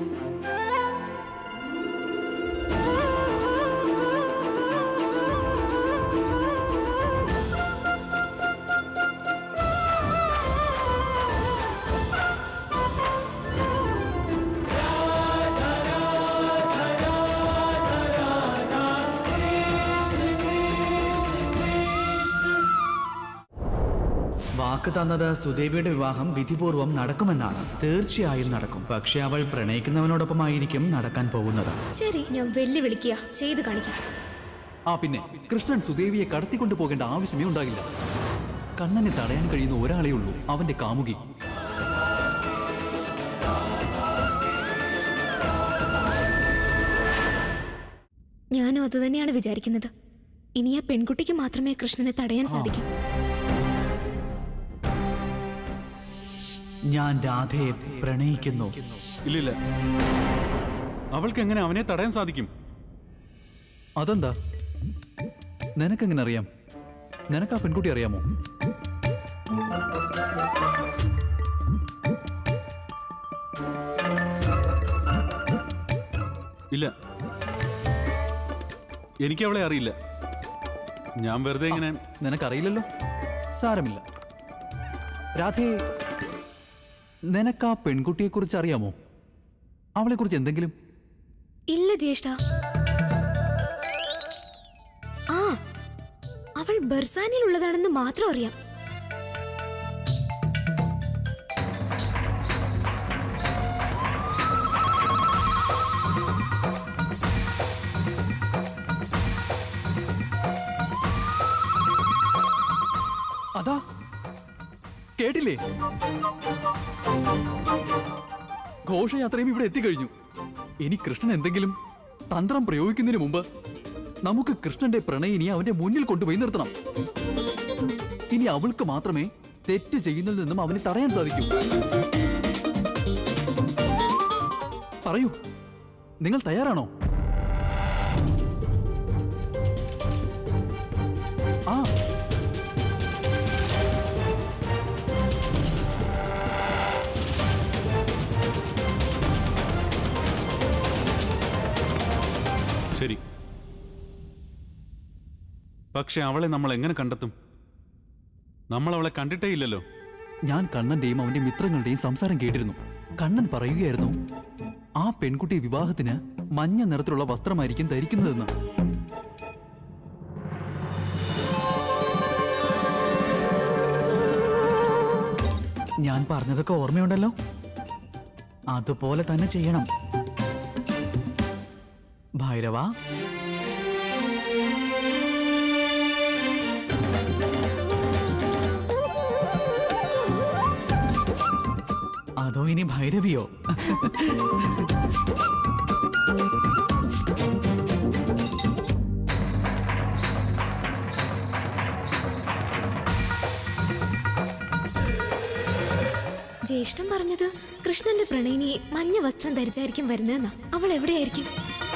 വാക്ക് തന്നത് സുദേവിയുടെ വിവാഹം വിധിപൂർവം നടക്കുമെന്നാണ് തീർച്ചയായും നടക്കും പക്ഷെ അവൾ പ്രണയിക്കുന്നവനോടൊപ്പമായിരിക്കും നടക്കാൻ പോകുന്നത് ശരി ഞാൻ വെല്ലുവിളിക്കുക ചെയ്തു കാണിക്കാം ആ പിന്നെ കൃഷ്ണൻ സുദേവിയെ കടത്തിക്കൊണ്ടു പോകേണ്ട ആവശ്യമേ ഉണ്ടാകില്ല കണ്ണനെ തടയാൻ കഴിയുന്ന ഒരാളേ ഉള്ളൂ അവന്റെ കാമുകി ഞാനും അതുതന്നെയാണ് വിചാരിക്കുന്നത് ഇനി ആ പെൺകുട്ടിക്ക് മാത്രമേ കൃഷ്ണനെ തടയാൻ സാധിക്കൂ ഞാൻ രാധയെ പ്രണയിക്കുന്നു ഇല്ലില്ല അവൾക്ക് എങ്ങനെ അവനെ തടയാൻ സാധിക്കും അതെന്താ നിനക്കെങ്ങനെ അറിയാം നിനക്ക് ആ പെൺകുട്ടി അറിയാമോ ഇല്ല എനിക്ക് അവളെ അറിയില്ല ഞാൻ വെറുതെ ഇങ്ങനെ നിനക്കറിയില്ലല്ലോ സാരമില്ല രാധേ നിനക്ക് ആ പെൺകുട്ടിയെക്കുറിച്ച് അറിയാമോ അവളെക്കുറിച്ച് എന്തെങ്കിലും ഇല്ല ജ്യേഷ്ഠ ആ അവൾ ബർസാനിലുള്ളതാണെന്ന് മാത്രം അറിയാം അതാ കേട്ടില്ലേ ഘോഷയാത്രയും ഇവിടെ എത്തിക്കഴിഞ്ഞു ഇനി കൃഷ്ണൻ എന്തെങ്കിലും തന്ത്രം പ്രയോഗിക്കുന്നതിന് മുമ്പ് നമുക്ക് കൃഷ്ണന്റെ പ്രണയിനി അവന്റെ മുന്നിൽ കൊണ്ടുപോയി നിർത്തണം ഇനി അവൾക്ക് മാത്രമേ തെറ്റ് ചെയ്യുന്നതിൽ നിന്നും അവനെ തടയാൻ സാധിക്കൂ പറയൂ നിങ്ങൾ തയ്യാറാണോ ആ ശരി പക്ഷെ അവളെ നമ്മൾ എങ്ങനെ കണ്ടെത്തും നമ്മൾ അവളെ കണ്ടിട്ടേ ഇല്ലല്ലോ ഞാൻ കണ്ണന്റെയും അവന്റെ മിത്രങ്ങളുടെയും സംസാരം കേട്ടിരുന്നു കണ്ണൻ പറയുകയായിരുന്നു ആ പെൺകുട്ടി വിവാഹത്തിന് മഞ്ഞ നിറത്തിലുള്ള വസ്ത്രമായിരിക്കും ധരിക്കുന്നതെന്ന് ഞാൻ പറഞ്ഞതൊക്കെ ഓർമ്മയുണ്ടല്ലോ അതുപോലെ തന്നെ ചെയ്യണം ഭൈരവ അതോ ഇനി ഭൈരവിയോ ജ്യേഷ്ഠൻ പറഞ്ഞത് കൃഷ്ണന്റെ പ്രണയിനി മഞ്ഞ വസ്ത്രം ധരിച്ചായിരിക്കും വരുന്നതെന്നാ അവൾ എവിടെയായിരിക്കും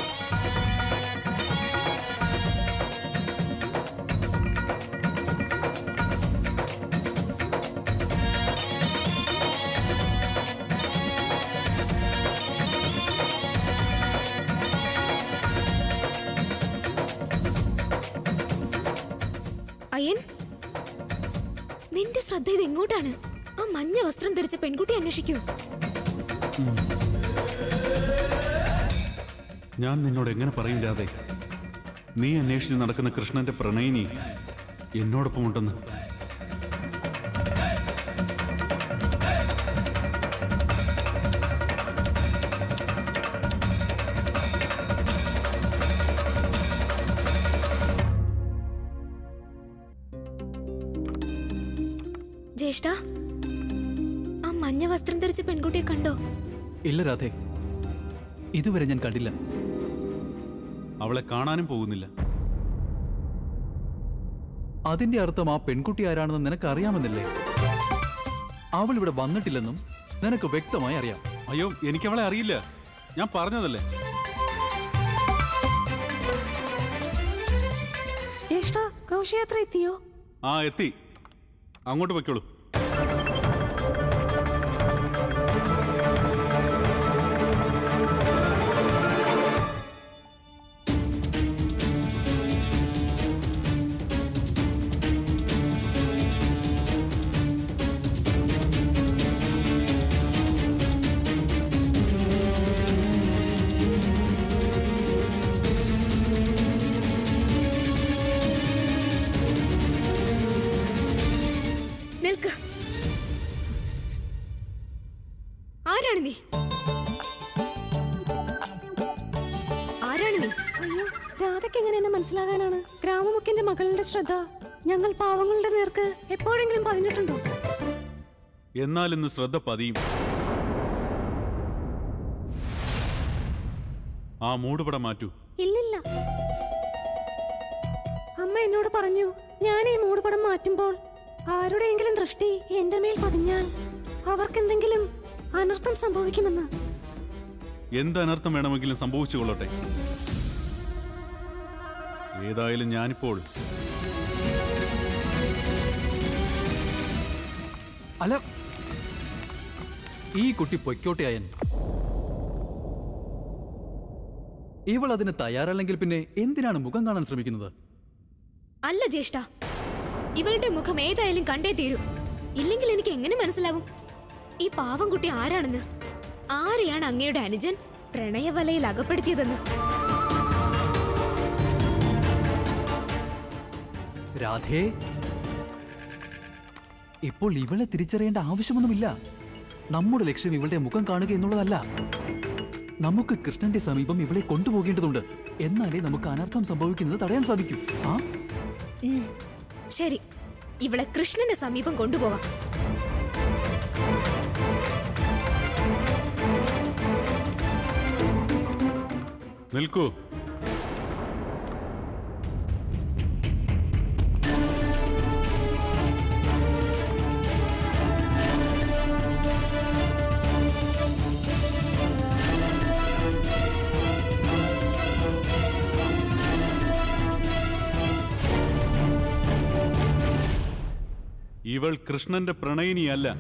അയ്യൻ നിന്റെ ശ്രദ്ധ ഇത് എങ്ങോട്ടാണ് ആ മഞ്ഞ വസ്ത്രം ധരിച്ച പെൺകുട്ടി അന്വേഷിക്കൂ ഞാൻ നിന്നോട് എങ്ങനെ പറയും രാധേ നീ അന്വേഷിച്ച് നടക്കുന്ന കൃഷ്ണന്റെ പ്രണയിനി എന്നോടൊപ്പം ഉണ്ടെന്ന് ജ്യേഷ്ഠ ആ മഞ്ഞ വസ്ത്രം ധരിച്ച പെൺകുട്ടിയെ കണ്ടോ ഇല്ല രാധേ ഇതുവരെ ഞാൻ കണ്ടില്ല അവളെ കാണാനും പോകുന്നില്ല അതിന്റെ അർത്ഥം ആ പെൺകുട്ടി ആരാണെന്ന് നിനക്ക് അറിയാമെന്നില്ലേ അവൾ ഇവിടെ വന്നിട്ടില്ലെന്നും നിനക്ക് വ്യക്തമായി അറിയാം അയ്യോ എനിക്കവളെ അറിയില്ല ഞാൻ പറഞ്ഞതല്ലേ ജ്യേഷ്ഠ ഘോഷയാത്ര എത്തിയോ ആ എത്തി അങ്ങോട്ട് പൊയ്ക്കോളൂ ആരാണ് നീ ആരാണ് നീ അയ്യോ രാധയ്ക്ക് എങ്ങനെ എന്നെ മനസ്സിലാകാനാണ് ഗ്രാമമുഖ്യന്റെ മകളുടെ ശ്രദ്ധ ഞങ്ങൾ പാവങ്ങളുടെ നേർക്ക് എപ്പോഴെങ്കിലും പതിഞ്ഞിട്ടുണ്ടോ എന്നാൽ ഇന്ന് ശ്രദ്ധ പതിയും ആ മൂടുപടം മാറ്റൂ ഇല്ലില്ല അമ്മ എന്നോട് പറഞ്ഞു ഞാൻ ഈ മൂടുപടം മാറ്റുമ്പോൾ ആരുടെയെങ്കിലും ദൃഷ്ടി എന്റെ മേൽ പതിഞ്ഞാൽ അവർക്കെന്തെങ്കിലും അനർത്ഥം സംഭവിക്കുമെന്ന് എന്ത് അനർത്ഥം വേണമെങ്കിലും സംഭവിച്ചു കൊള്ളട്ടെ ഏതായാലും ഞാനിപ്പോൾ അല്ല ഈ കുട്ടി പൊയ്ക്കോട്ടെ അയൻ ഇവൾ അതിന് തയ്യാറല്ലെങ്കിൽ പിന്നെ എന്തിനാണ് മുഖം കാണാൻ ശ്രമിക്കുന്നത് അല്ല ജ്യേഷ്ഠ ഇവളുടെ മുഖം ഏതായാലും കണ്ടേ തീരൂ ഇല്ലെങ്കിൽ എനിക്ക് എങ്ങനെ മനസ്സിലാവും ഈ പാവം കുട്ടി ആരാണെന്ന് ആരെയാണ് അങ്ങയുടെ അനുജൻ പ്രണയവലയിൽ അകപ്പെടുത്തിയതെന്ന് രാധേ ഇപ്പോൾ ഇവളെ തിരിച്ചറിയേണ്ട ആവശ്യമൊന്നുമില്ല നമ്മുടെ ലക്ഷ്യം ഇവളുടെ മുഖം കാണുക എന്നുള്ളതല്ല നമുക്ക് കൃഷ്ണന്റെ സമീപം ഇവളെ കൊണ്ടുപോകേണ്ടതുണ്ട് എന്നാലേ നമുക്ക് അനർത്ഥം സംഭവിക്കുന്നത് തടയാൻ സാധിക്കൂ ആ ഉം, ശരി ഇവളെ കൃഷ്ണന്റെ സമീപം കൊണ്ടുപോകാം നിൽക്കൂ ഇവൾ കൃഷ്ണന്റെ പ്രണയിനിയല്ല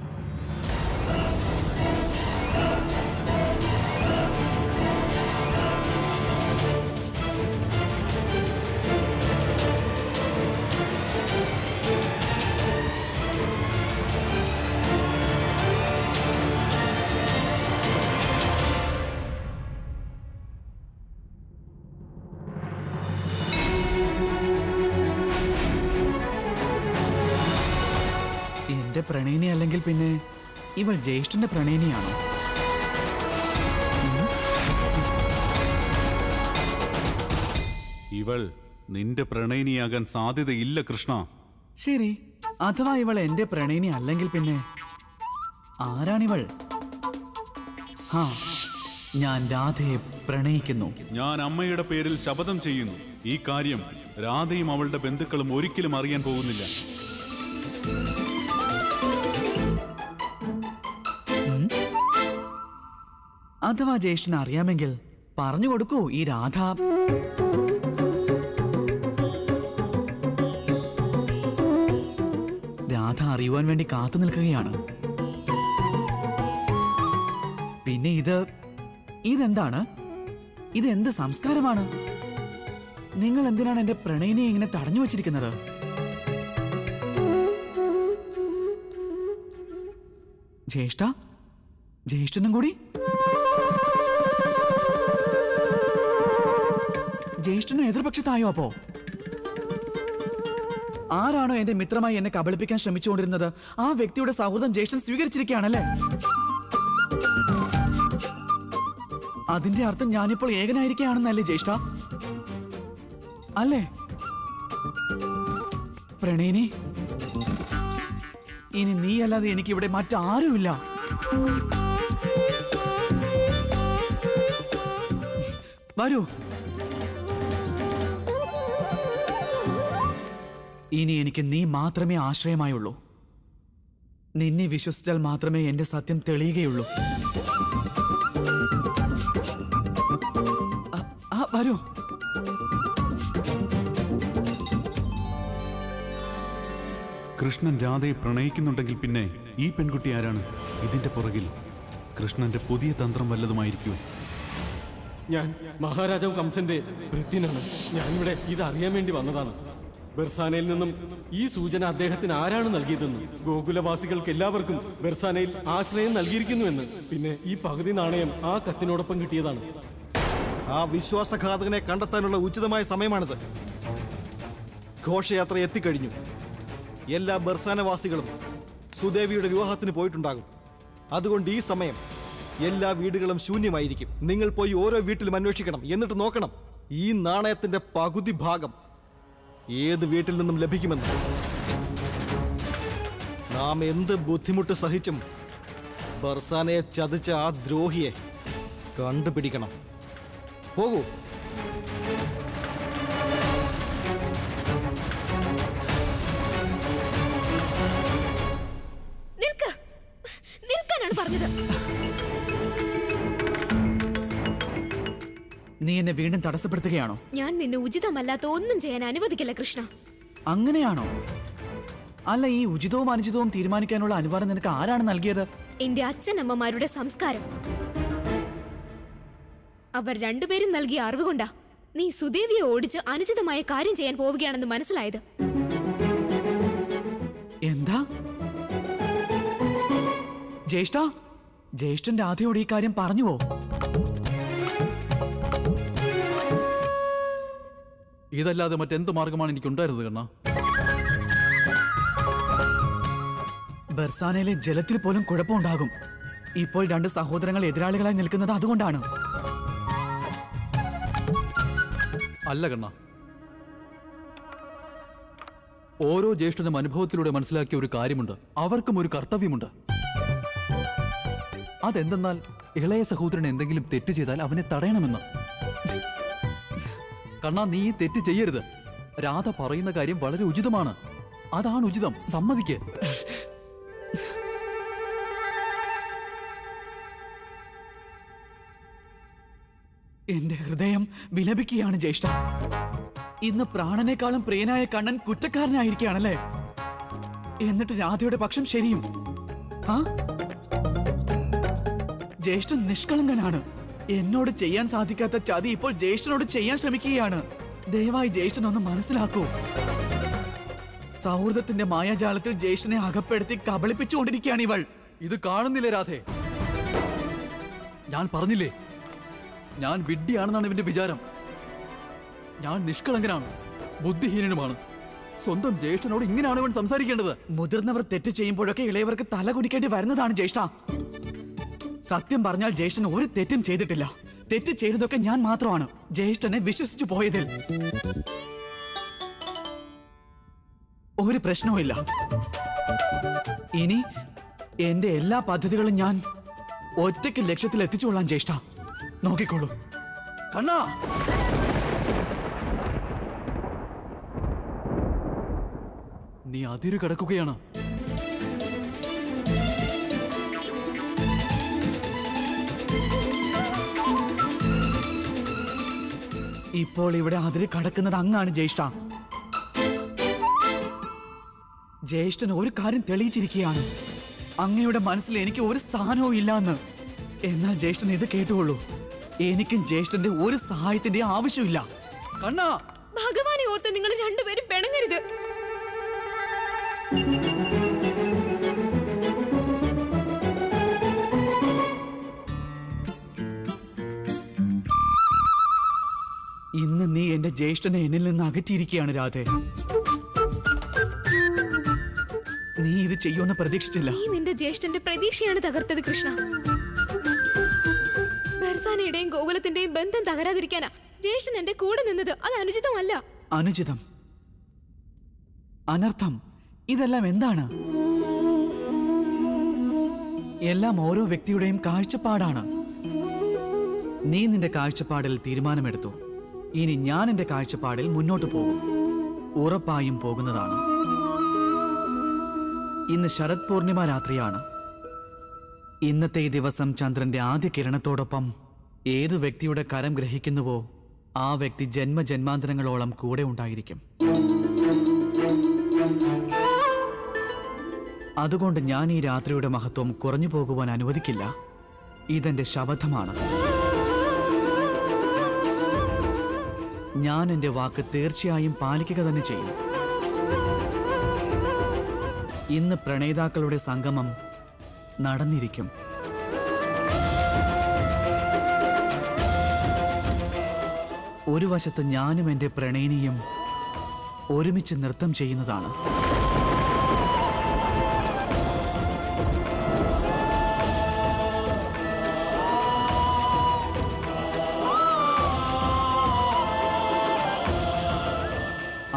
എന്റെ പ്രണയിനി അല്ലെങ്കിൽ പിന്നെ ഇവൾ ജ്യേഷ്ഠന്റെ പ്രണയിനിയാണോ ഇവൾ നിന്റെ പ്രണയിനിയാകാൻ സാധ്യതയില്ല കൃഷ്ണ ശരി അഥവാ ഇവൾ എന്റെ പ്രണയിനി അല്ലെങ്കിൽ പിന്നെ ആരാണിവൾ ഹാ ഞാൻ രാധയെ പ്രണയിക്കുന്നു ഞാൻ അമ്മയുടെ പേരിൽ ശപഥം ചെയ്യുന്നു ഈ കാര്യം രാധയും അവളുടെ ബന്ധുക്കളും ഒരിക്കലും അറിയാൻ പോകുന്നില്ല അഥവാ ജ്യേഷ്ഠന് അറിയാമെങ്കിൽ പറഞ്ഞു കൊടുക്കൂ ഈ രാധ രാധ അറിയുവാൻ വേണ്ടി കാത്തു നിൽക്കുകയാണ് പിന്നെ ഇത് ഇതെന്താണ് ഇത് എന്ത് സംസ്കാരമാണ് നിങ്ങൾ എന്തിനാണ് എന്റെ പ്രണയിനെ ഇങ്ങനെ തടഞ്ഞു വച്ചിരിക്കുന്നത് ജ്യേഷ്ഠ ജ്യേഷ്ഠനും കൂടി ജ്യേഷ്ഠനും എതിർപക്ഷത്തായോ അപ്പോ ആരാണോ എന്റെ മിത്രമായി എന്നെ കബളിപ്പിക്കാൻ ശ്രമിച്ചുകൊണ്ടിരുന്നത് ആ വ്യക്തിയുടെ സൗഹൃദം ജ്യേഷ്ഠൻ സ്വീകരിച്ചിരിക്കുകയാണല്ലേ അതിന്റെ അർത്ഥം ഞാനിപ്പോൾ ഏകനായിരിക്കുകയാണെന്നല്ലേ ജ്യേഷ്ഠ അല്ലേ പ്രണയിനി ഇനി നീയല്ലാതെ എനിക്ക് ഇവിടെ മറ്റാരുമില്ല വരൂ ഇനി എനിക്ക് നീ മാത്രമേ ആശ്രയമായുള്ളൂ നിന്നെ വിശ്വസിച്ചാൽ മാത്രമേ എന്റെ സത്യം തെളിയുകയുള്ളൂ ആ, ആ, വരൂ കൃഷ്ണൻ രാധയെ പ്രണയിക്കുന്നുണ്ടെങ്കിൽ പിന്നെ ഈ പെൺകുട്ടി ആരാണ് ഇതിന്റെ പുറകിൽ കൃഷ്ണന്റെ പുതിയ തന്ത്രം വല്ലതുമായിരിക്കൂ ഞാൻ മഹാരാജാവ് കംസന്റെ ഭൃത്യനാണ് ഞാനിവിടെ ഇത് അറിയാൻ വേണ്ടി വന്നതാണ് ബെർസാനയിൽ നിന്നും ഈ സൂചന അദ്ദേഹത്തിന് ആരാണ് നൽകിയതെന്ന് ഗോകുലവാസികൾക്ക് എല്ലാവർക്കും ബെർസാനയിൽ ആശ്രയം നൽകിയിരിക്കുന്നുവെന്ന് പിന്നെ ഈ പകുതി നാണയം ആ കത്തിനോടൊപ്പം കിട്ടിയതാണ് ആ വിശ്വാസഘാതകനെ കണ്ടെത്താനുള്ള ഉചിതമായ സമയമാണിത് ഘോഷയാത്ര എത്തിക്കഴിഞ്ഞു എല്ലാ ബർസാനവാസികളും സുദേവിയുടെ വിവാഹത്തിന് പോയിട്ടുണ്ടാകും അതുകൊണ്ട് ഈ സമയം എല്ലാ വീടുകളും ശൂന്യമായിരിക്കും നിങ്ങൾ പോയി ഓരോ വീട്ടിലും അന്വേഷിക്കണം എന്നിട്ട് നോക്കണം ഈ നാണയത്തിന്റെ പകുതി ഭാഗം ഏത് വീട്ടിൽ നിന്നും ലഭിക്കുമെന്ന് നാം എന്ത് ബുദ്ധിമുട്ട് സഹിച്ചും ബർസാനയെ ചതിച്ച ആ ദ്രോഹിയെ കണ്ടുപിടിക്കണം പോകൂ നിൽക്ക് നിൽക്കാനാണ് പറഞ്ഞത് നീ എന്നെ വീണ്ടും തടസ്സപ്പെടുത്തുകയാണോ ഞാൻ നിന്നെ ഉചിതമല്ലാത്ത ഒന്നും ചെയ്യാൻ അനുവദിക്കില്ല കൃഷ്ണ അങ്ങനെയാണോ അല്ല ഈ ഉചിതവും അനുചിതവും തീരുമാനിക്കാനുള്ള അനുവാദം നിനക്ക് ആരാണ് നൽകിയത് എന്റെ അച്ഛനമ്മമാരുടെ സംസ്കാരം അവർ രണ്ടുപേരും നൽകിയ അറിവ് കൊണ്ടാ നീ സുദേവിയെ ഓടിച്ച് അനുചിതമായ കാര്യം ചെയ്യാൻ പോവുകയാണെന്ന് മനസ്സിലായത് എന്താ ജ്യേഷ്ഠ ജ്യേഷ്ഠന്റെ ആദ്യയോട് ഈ കാര്യം പറഞ്ഞുവോ ഇതല്ലാതെ മറ്റെന്ത് മാർഗമാണ് എനിക്കുണ്ടായിരുന്നത് കണ്ണ ബർസാനയിലെ ജലത്തിൽ പോലും കുഴപ്പമുണ്ടാകും ഇപ്പോൾ രണ്ട് സഹോദരങ്ങൾ എതിരാളികളായി നിൽക്കുന്നത് അതുകൊണ്ടാണ് അല്ല കണ്ണ ഓരോ ജ്യേഷ്ഠനും അനുഭവത്തിലൂടെ മനസ്സിലാക്കിയ ഒരു കാര്യമുണ്ട് അവർക്കും ഒരു കർത്തവ്യമുണ്ട് അതെന്തെന്നാൽ ഇളയ സഹോദരൻ എന്തെങ്കിലും തെറ്റ് ചെയ്താൽ അവനെ തടയണമെന്ന് കണ്ണാ നീ ഈ തെറ്റ് ചെയ്യരുത് രാധ പറയുന്ന കാര്യം വളരെ ഉചിതമാണ് അതാണ് ഉചിതം സമ്മതിക്ക് എന്റെ ഹൃദയം വിലപിക്കുകയാണ് ജ്യേഷ്ഠ ഇന്ന് പ്രാണനേക്കാളും പ്രിയനായ കണ്ണൻ കുറ്റക്കാരനായിരിക്കുകയാണല്ലേ എന്നിട്ട് രാധയുടെ പക്ഷം ശരിയും ആ ജ്യേഷ്ഠൻ നിഷ്കളങ്കനാണ് എന്നോട് ചെയ്യാൻ സാധിക്കാത്ത ചതി ഇപ്പോൾ ജ്യേഷ്ഠനോട് ചെയ്യാൻ ശ്രമിക്കുകയാണ് ദയവായി ജ്യേഷ്ഠൻ ഒന്ന് മനസ്സിലാക്കൂ സൗഹൃദത്തിന്റെ മായാജാലത്തിൽ ജ്യേഷ്ഠനെ അകപ്പെടുത്തി കബളിപ്പിച്ചുകൊണ്ടിരിക്കുകയാണ് ഇവൾ ഇത് കാണുന്നില്ലേ രാധേ ഞാൻ പറഞ്ഞില്ലേ ഞാൻ വിഡ്ഢിയാണെന്നാണ് ഇവന്റെ വിചാരം ഞാൻ നിഷ്കളങ്കനാണ് ബുദ്ധിഹീനനുമാണ് സ്വന്തം ജ്യേഷ്ഠനോട് ഇങ്ങനെയാണ് ഇവൻ സംസാരിക്കേണ്ടത് മുതിർന്നവർ തെറ്റ് ചെയ്യുമ്പോഴൊക്കെ ഇളയവർക്ക് തല കുനിക്കേണ്ടി വരുന്നതാണ് ജ്യേഷ്ഠ സത്യം പറഞ്ഞാൽ ജ്യേഷ്ഠൻ ഒരു തെറ്റും ചെയ്തിട്ടില്ല തെറ്റ് ചെയ്തതൊക്കെ ഞാൻ മാത്രമാണ് ജ്യേഷ്ഠനെ വിശ്വസിച്ചു പോയതിൽ ഒരു പ്രശ്നവുമില്ല ഇനി എന്റെ എല്ലാ പദ്ധതികളും ഞാൻ ഒറ്റയ്ക്ക് ലക്ഷ്യത്തിൽ എത്തിച്ചുകൊള്ളാൻ ജ്യേഷ്ഠ നോക്കിക്കോളൂ കണ്ണാ നീ അതിരു കിടക്കുകയാണ് ഇപ്പോൾ ഇവിടെ അതിര് കടക്കുന്നത് അങ്ങാണ് ജ്യേഷ്ഠ ജ്യേഷ്ഠൻ ഒരു കാര്യം തെളിയിച്ചിരിക്കുകയാണ് അങ്ങയുടെ മനസ്സിൽ എനിക്ക് ഒരു സ്ഥാനവും ഇല്ലാന്ന് എന്നാൽ ജ്യേഷ്ഠൻ ഇത് കേട്ടുകൊള്ളൂ എനിക്കും ജ്യേഷ്ഠന്റെ ഒരു സഹായത്തിന്റെ ആവശ്യമില്ല കണ്ണാ ഭഗവാനെ ഓർത്ത് നിങ്ങൾ രണ്ടുപേരും പിണങ്ങരുത് ഇന്ന് നീ എന്റെ ജ്യേഷ്ഠനെ എന്നിൽ നിന്ന് അകറ്റിയിരിക്കുകയാണ് രാധേ നീ ഇത് ചെയ്യുമെന്ന് പ്രതീക്ഷിച്ചില്ല നീ നിന്റെ ജ്യേഷ്ഠന്റെ പ്രതീക്ഷയാണ് തകർത്തത് കൃഷ്ണ ബർസാനയുടെയും ഗോകുലത്തിന്റെയും ബന്ധം തകരാതിരിക്കാനാ ജ്യേഷ്ഠൻ എന്റെ കൂടെ നിന്നത് അത് അനുചിതമല്ല അനുചിതം അനർത്ഥം ഇതെല്ലാം എന്താണ് എല്ലാം ഓരോ വ്യക്തിയുടെയും കാഴ്ചപ്പാടാണ് നീ നിന്റെ കാഴ്ചപ്പാടിൽ തീരുമാനമെടുത്തു ഇനി ഞാൻ എന്റെ കാഴ്ചപ്പാടിൽ മുന്നോട്ട് പോകും ഉറപ്പായും പോകുന്നതാണ് ഇന്ന് ശരത് പൂർണിമ രാത്രിയാണ് ഇന്നത്തെ ഈ ദിവസം ചന്ദ്രന്റെ ആദ്യ കിരണത്തോടൊപ്പം ഏതു വ്യക്തിയുടെ കരം ഗ്രഹിക്കുന്നുവോ ആ വ്യക്തി ജന്മജന്മാന്തരങ്ങളോളം കൂടെ ഉണ്ടായിരിക്കും അതുകൊണ്ട് ഞാൻ ഈ രാത്രിയുടെ മഹത്വം കുറഞ്ഞു പോകുവാൻ അനുവദിക്കില്ല ഇതെന്റെ ശപഥമാണ് ഞാൻ എന്റെ വാക്ക് തീർച്ചയായും പാലിക്കുക തന്നെ ചെയ്യും ഇന്ന് പ്രണയിതാക്കളുടെ സംഗമം നടന്നിരിക്കും ഒരു വശത്ത് ഞാനും എന്റെ പ്രണയിനിയും ഒരുമിച്ച് നൃത്തം ചെയ്യുന്നതാണ്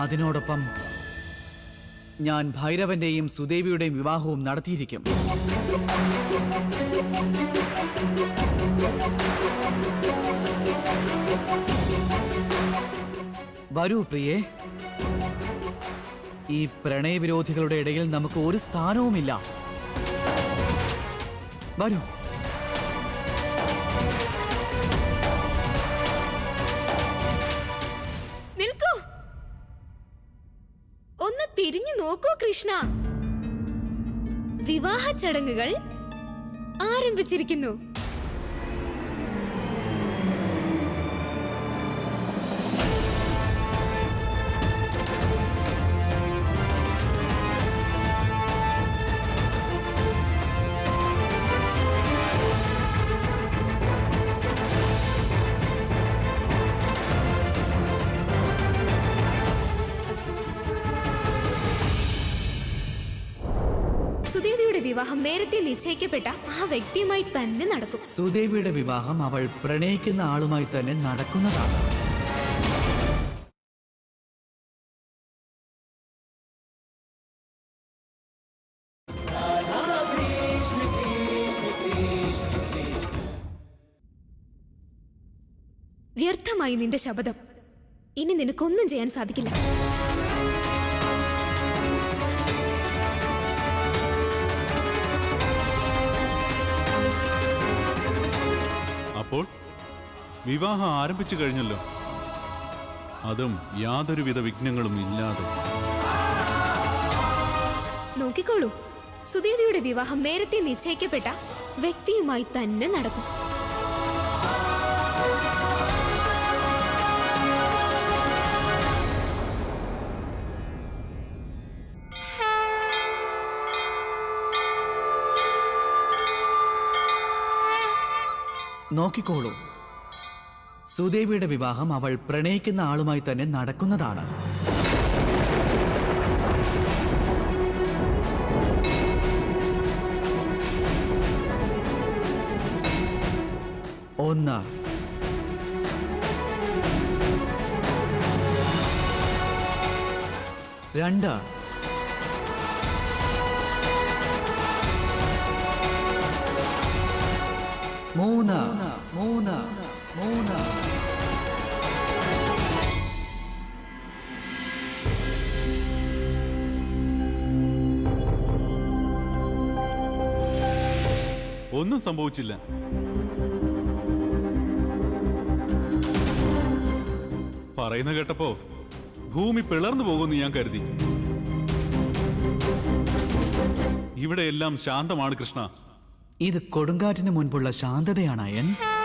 അതിനോടൊപ്പം ഞാൻ ഭൈരവന്റെയും സുദേവിയുടെയും വിവാഹവും നടത്തിയിരിക്കും വരൂ പ്രിയേ ഈ പ്രണയവിരോധികളുടെ ഇടയിൽ നമുക്ക് ഒരു സ്ഥാനവുമില്ല വരൂ നിൽക്കൂ ഒന്ന് തിരിഞ്ഞു നോക്കൂ കൃഷ്ണ വിവാഹ ചടങ്ങുകൾ ആരംഭിച്ചിരിക്കുന്നു സുദേവിയുടെ വിവാഹം നേരത്തെ നിശ്ചയിക്കപ്പെട്ട ആ വ്യക്തിയുമായി തന്നെ നടക്കും സുദേവിയുടെ വിവാഹം അവൾ പ്രണയിക്കുന്ന ആളുമായി തന്നെ നടക്കുന്നതാണ് വ്യർത്ഥമായി നിന്റെ ശപഥം ഇനി നിനക്കൊന്നും ചെയ്യാൻ സാധിക്കില്ല അപ്പോൾ വിവാഹം ആരംഭിച്ചു കഴിഞ്ഞല്ലോ അതും യാതൊരുവിധ വിഘ്നങ്ങളും ഇല്ലാതെ നോക്കിക്കോളൂ സുദേവിയുടെ വിവാഹം നേരത്തെ നിശ്ചയിക്കപ്പെട്ട വ്യക്തിയുമായി തന്നെ നടക്കും നോക്കിക്കോളൂ സുദേവിയുടെ വിവാഹം അവൾ പ്രണയിക്കുന്ന ആളുമായി തന്നെ നടക്കുന്നതാണ് ഒന്ന് രണ്ട് മൂന്ന് മൂന്ന് മൂന്ന് ഒന്നും സംഭവിച്ചില്ല പറയുന്ന കേട്ടപ്പോ ഭൂമി പിളർന്നു പോകുമെന്ന് ഞാൻ കരുതി ഇവിടെ എല്ലാം ശാന്തമാണ് കൃഷ്ണ ഇത് കൊടുങ്കാറ്റിന് മുൻപുള്ള ശാന്തതയാണ് അയൻ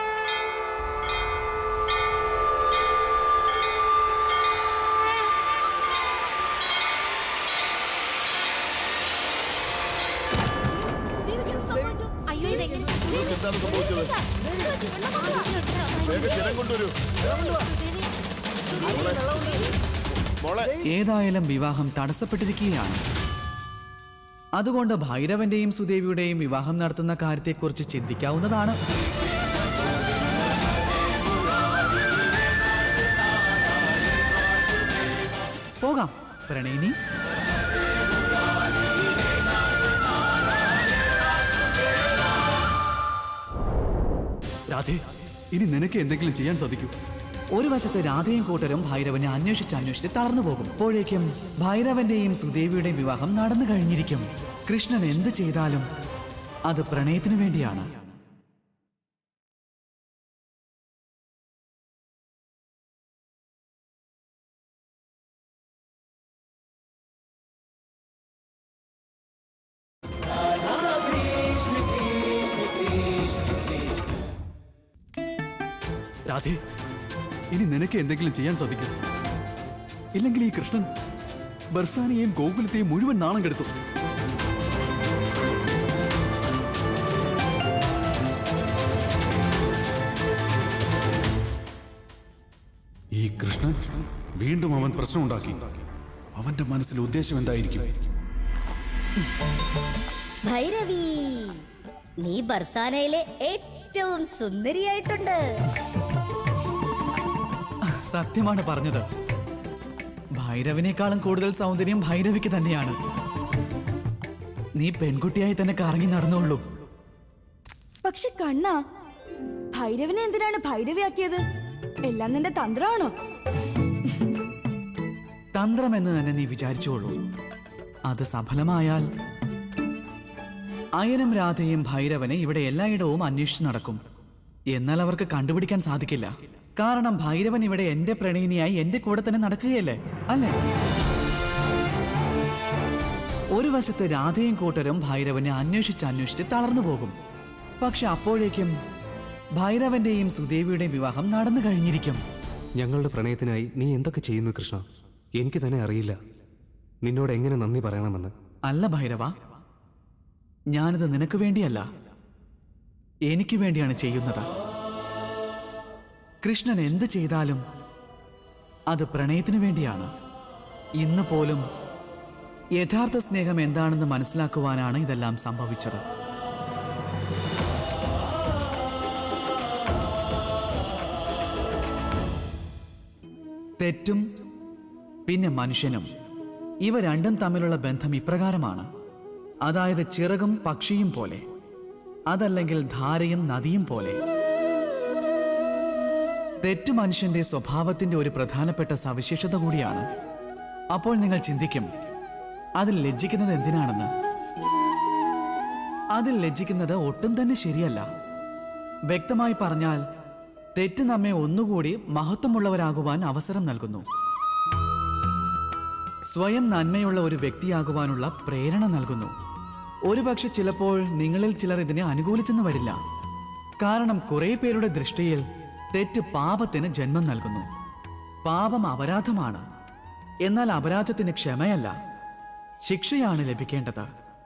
എന്താണ് സംഭവിച്ചത് വേഗം ജനം കൊണ്ടുവരൂ മോളെ ഏതായാലും വിവാഹം തടസ്സപ്പെട്ടിരിക്കുകയാണ് അതുകൊണ്ട് ഭൈരവന്റെയും സുദേവിയുടെയും വിവാഹം നടത്തുന്ന കാര്യത്തെക്കുറിച്ച് ചിന്തിക്കാവുന്നതാണ് പോകാം പ്രണയിനി രാധേ ഇനി നിനക്ക് എന്തെങ്കിലും ചെയ്യാൻ സാധിക്കൂ ഒരു വശത്ത് രാധയും കൂട്ടരും ഭൈരവനെ അന്വേഷിച്ച് അന്വേഷിച്ച് തളർന്നു പോകും അപ്പോഴേക്കും ഭൈരവന്റെയും സുദേവിയുടെയും വിവാഹം നടന്നു കഴിഞ്ഞിരിക്കും കൃഷ്ണൻ എന്ത് ചെയ്താലും അത് പ്രണയത്തിനു വേണ്ടിയാണ് രാധേ ഇനി നിനക്ക് എന്തെങ്കിലും ചെയ്യാൻ സാധിക്കും ഇല്ലെങ്കിൽ ഈ കൃഷ്ണൻ ബർസാനെയും ഗോകുലത്തെയും മുഴുവൻ നാണം കെടുത്തു ഈ കൃഷ്ണൻ വീണ്ടും അവൻ പ്രശ്നമുണ്ടാക്കി അവന്റെ മനസ്സിൽ ഉദ്ദേശം എന്തായിരിക്കും ഭൈരവി നീ ബർസാനയിലെ ഏറ്റവും സുന്ദരിയായിട്ടുണ്ട് സത്യമാണ് പറഞ്ഞത് ഭൈരവിനേക്കാളും കൂടുതൽ സൗന്ദര്യം ഭൈരവിക്ക് തന്നെയാണ് നീ പെൺകുട്ടിയായി തന്നെ കറങ്ങി നടന്നോളൂ പക്ഷെ കണ്ണാ ഭൈരവനെ എന്തിനാണ് ഭൈരവിയാക്കിയത് എല്ലാം നിന്റെ തന്ത്രമാണോ തന്ത്രമെന്ന് തന്നെ നീ വിചാരിച്ചോളൂ അത് സഫലമായാൽ അയനും രാധയും ഭൈരവനെ ഇവിടെ എല്ലായിടവും അന്വേഷിച്ചു നടക്കും എന്നാൽ അവർക്ക് കണ്ടുപിടിക്കാൻ സാധിക്കില്ല കാരണം ഭൈരവൻ ഇവിടെ എന്റെ പ്രണയിനിയായി എന്റെ കൂടെ തന്നെ നടക്കുകയല്ലേ അല്ലേ ഒരു വശത്ത് രാധയും കൂട്ടരും ഭൈരവനെ അന്വേഷിച്ച് അന്വേഷിച്ച് തളർന്നു പോകും പക്ഷെ അപ്പോഴേക്കും ഭൈരവന്റെയും സുദേവിയുടെയും വിവാഹം നടന്നു കഴിഞ്ഞിരിക്കും ഞങ്ങളുടെ പ്രണയത്തിനായി നീ എന്തൊക്കെ ചെയ്യുന്നു കൃഷ്ണ എനിക്ക് തന്നെ അറിയില്ല നിന്നോട് എങ്ങനെ നന്ദി പറയണമെന്ന് അല്ല ഭൈരവ ഞാനിത് നിനക്ക് വേണ്ടിയല്ല എനിക്ക് വേണ്ടിയാണ് ചെയ്യുന്നത് കൃഷ്ണൻ എന്ത് ചെയ്താലും അത് പ്രണയത്തിനു വേണ്ടിയാണ് ഇന്ന് പോലും യഥാർത്ഥ സ്നേഹം എന്താണെന്ന് മനസ്സിലാക്കുവാനാണ് ഇതെല്ലാം സംഭവിച്ചത് തെറ്റും പിന്നെ മനുഷ്യനും ഇവ രണ്ടും തമ്മിലുള്ള ബന്ധം ഇപ്രകാരമാണ് അതായത് ചിറകും പക്ഷിയും പോലെ അതല്ലെങ്കിൽ ധാരയും നദിയും പോലെ തെറ്റു മനുഷ്യന്റെ സ്വഭാവത്തിന്റെ ഒരു പ്രധാനപ്പെട്ട സവിശേഷത കൂടിയാണ് അപ്പോൾ നിങ്ങൾ ചിന്തിക്കും അതിൽ ലജ്ജിക്കുന്നത് എന്തിനാണെന്ന് അതിൽ ലജ്ജിക്കുന്നത് ഒട്ടും തന്നെ ശരിയല്ല വ്യക്തമായി പറഞ്ഞാൽ തെറ്റ് നമ്മെ ഒന്നുകൂടി മഹത്വമുള്ളവരാകുവാൻ അവസരം നൽകുന്നു സ്വയം നന്മയുള്ള ഒരു വ്യക്തിയാകുവാനുള്ള പ്രേരണ നൽകുന്നു ഒരുപക്ഷെ ചിലപ്പോൾ നിങ്ങളിൽ ചിലർ ഇതിനെ അനുകൂലിച്ചെന്ന് വരില്ല കാരണം കുറെ പേരുടെ ദൃഷ്ടിയിൽ തെറ്റ് പാപത്തിന് ജന്മം നൽകുന്നു പാപം അപരാധമാണ് എന്നാൽ അപരാധത്തിന് ക്ഷമയല്ല ശിക്ഷയാണ് ലഭിക്കേണ്ടത്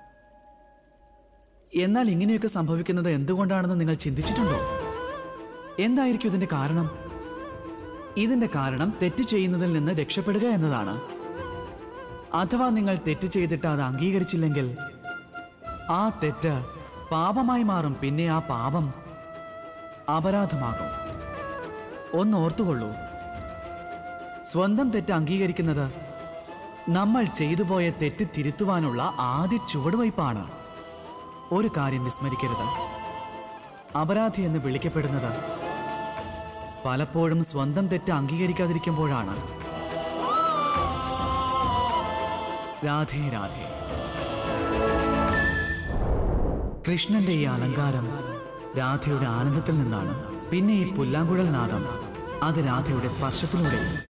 എന്നാൽ ഇങ്ങനെയൊക്കെ സംഭവിക്കുന്നത് എന്തുകൊണ്ടാണെന്ന് നിങ്ങൾ ചിന്തിച്ചിട്ടുണ്ടോ എന്തായിരിക്കും ഇതിന്റെ കാരണം ഇതിന്റെ കാരണം തെറ്റ് ചെയ്യുന്നതിൽ നിന്ന് രക്ഷപ്പെടുക എന്നതാണ് അഥവാ നിങ്ങൾ തെറ്റ് ചെയ്തിട്ട് അത് അംഗീകരിച്ചില്ലെങ്കിൽ ആ തെറ്റ് പാപമായി മാറും പിന്നെ ആ പാപം അപരാധമാകും ഒന്ന് ഓർത്തുകൊള്ളൂ സ്വന്തം തെറ്റ് അംഗീകരിക്കുന്നത് നമ്മൾ ചെയ്തു പോയ തെറ്റ് തിരുത്തുവാനുള്ള ആദ്യ ചുവടുവയ്പ്പാണ് ഒരു കാര്യം വിസ്മരിക്കരുത് അപരാധി എന്ന് വിളിക്കപ്പെടുന്നത് പലപ്പോഴും സ്വന്തം തെറ്റ് അംഗീകരിക്കാതിരിക്കുമ്പോഴാണ് രാധേ രാധേ കൃഷ്ണന്റെ ഈ അലങ്കാരം രാധയുടെ ആനന്ദത്തിൽ നിന്നാണ് പിന്നെ ഈ പുല്ലാങ്കുഴൽ നാദം അത് രാധയുടെ സ്പർശത്തിലൂടെ